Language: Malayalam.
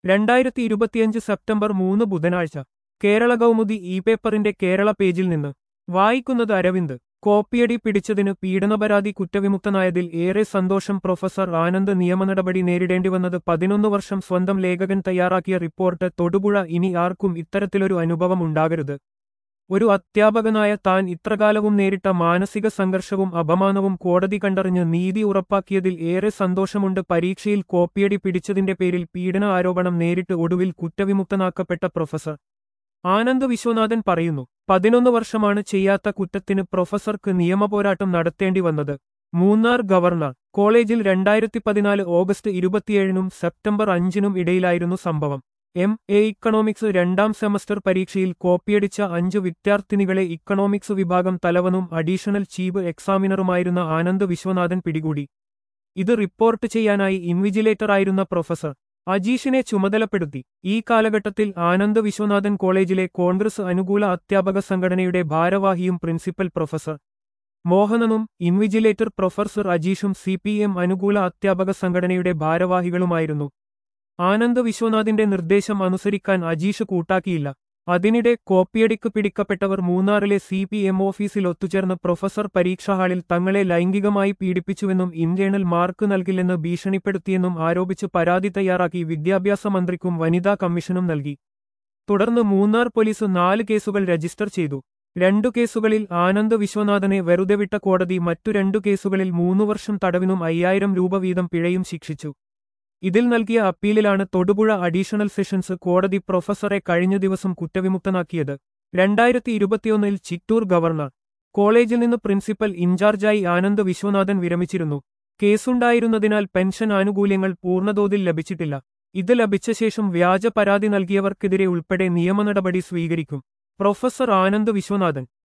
രണ്ടായിരത്തി ഇരുപത്തിയഞ്ച് സെപ്റ്റംബർ മൂന്ന് ബുധനാഴ്ച കേരള കൗമുദി ഇ പേപ്പറിന്റെ കേരള പേജിൽ നിന്ന് വായിക്കുന്നത് അരവിന്ദ് കോപ്പിയടി പിടിച്ചതിന് പീഡനപരാതി കുറ്റവിമുക്തനായതിൽ ഏറെ സന്തോഷം പ്രൊഫസർ ആനന്ദ് നിയമനടപടി നേരിടേണ്ടിവന്നത് പതിനൊന്ന് വർഷം സ്വന്തം ലേഖകൻ തയ്യാറാക്കിയ റിപ്പോർട്ട് തൊടുപുഴ ഇനി ആർക്കും ഇത്തരത്തിലൊരു അനുഭവം ഉണ്ടാകരുത് ഒരു അധ്യാപകനായ താൻ ഇത്രകാലവും നേരിട്ട മാനസിക സംഘർഷവും അപമാനവും കോടതി കണ്ടറിഞ്ഞ് നീതി ഉറപ്പാക്കിയതിൽ ഏറെ സന്തോഷമുണ്ട് പരീക്ഷയിൽ കോപ്പിയടി പിടിച്ചതിന്റെ പേരിൽ പീഡന ആരോപണം നേരിട്ട് ഒടുവിൽ കുറ്റവിമുക്തനാക്കപ്പെട്ട പ്രൊഫസർ ആനന്ദ് വിശ്വനാഥൻ പറയുന്നു പതിനൊന്ന് വർഷമാണ് ചെയ്യാത്ത കുറ്റത്തിന് പ്രൊഫസർക്ക് നിയമപോരാട്ടം നടത്തേണ്ടി വന്നത് മൂന്നാർ ഗവർണർ കോളേജിൽ രണ്ടായിരത്തി പതിനാല് ഓഗസ്റ്റ് ഇരുപത്തിയേഴിനും സെപ്റ്റംബർ അഞ്ചിനും ഇടയിലായിരുന്നു സംഭവം എം എ ഇക്കണോമിക്സ് രണ്ടാം സെമസ്റ്റർ പരീക്ഷയിൽ കോപ്പിയടിച്ച അഞ്ചു വിദ്യാർത്ഥിനികളെ ഇക്കണോമിക്സ് വിഭാഗം തലവനും അഡീഷണൽ ചീഫ് എക്സാമിനറുമായിരുന്ന ആനന്ദ് വിശ്വനാഥൻ പിടികൂടി ഇത് റിപ്പോർട്ട് ചെയ്യാനായി ഇൻവിജിലേറ്ററായിരുന്ന പ്രൊഫസർ അജീഷിനെ ചുമതലപ്പെടുത്തി ഈ കാലഘട്ടത്തിൽ ആനന്ദ് വിശ്വനാഥൻ കോളേജിലെ കോൺഗ്രസ് അനുകൂല അധ്യാപക സംഘടനയുടെ ഭാരവാഹിയും പ്രിൻസിപ്പൽ പ്രൊഫസർ മോഹനനും ഇൻവിജിലേറ്റർ പ്രൊഫസർ അജീഷും സി പി എം അനുകൂല അധ്യാപക സംഘടനയുടെ ഭാരവാഹികളുമായിരുന്നു ആനന്ദ് വിശ്വനാഥിന്റെ നിർദ്ദേശം അനുസരിക്കാൻ അജീഷ് കൂട്ടാക്കിയില്ല അതിനിടെ കോപ്പിയടിക്ക് പിടിക്കപ്പെട്ടവർ മൂന്നാറിലെ സി പി എം ഓഫീസിൽ ഒത്തുചേർന്ന് പ്രൊഫസർ പരീക്ഷാ ഹാളിൽ തങ്ങളെ ലൈംഗികമായി പീഡിപ്പിച്ചുവെന്നും ഇന്റേണൽ മാർക്ക് നൽകില്ലെന്ന് ഭീഷണിപ്പെടുത്തിയെന്നും ആരോപിച്ച് പരാതി തയ്യാറാക്കി വിദ്യാഭ്യാസ മന്ത്രിക്കും വനിതാ കമ്മീഷനും നൽകി തുടർന്ന് മൂന്നാർ പോലീസ് നാല് കേസുകൾ രജിസ്റ്റർ ചെയ്തു രണ്ടു കേസുകളിൽ ആനന്ദ് വിശ്വനാഥനെ വെറുതെ വിട്ട കോടതി മറ്റു രണ്ടു കേസുകളിൽ മൂന്നു വർഷം തടവിനും അയ്യായിരം രൂപ വീതം പിഴയും ശിക്ഷിച്ചു ഇതിൽ നൽകിയ അപ്പീലിലാണ് തൊടുപുഴ അഡീഷണൽ സെഷൻസ് കോടതി പ്രൊഫസറെ കഴിഞ്ഞ ദിവസം കുറ്റവിമുക്തനാക്കിയത് രണ്ടായിരത്തി ഇരുപത്തിയൊന്നിൽ ചിറ്റൂർ ഗവർണർ കോളേജിൽ നിന്ന് പ്രിൻസിപ്പൽ ഇൻചാർജായി ആനന്ദ് വിശ്വനാഥൻ വിരമിച്ചിരുന്നു കേസുണ്ടായിരുന്നതിനാൽ പെൻഷൻ ആനുകൂല്യങ്ങൾ പൂർണ്ണതോതിൽ ലഭിച്ചിട്ടില്ല ഇത് ലഭിച്ച ശേഷം വ്യാജ പരാതി നൽകിയവർക്കെതിരെ ഉൾപ്പെടെ നിയമനടപടി സ്വീകരിക്കും പ്രൊഫസർ ആനന്ദ് വിശ്വനാഥൻ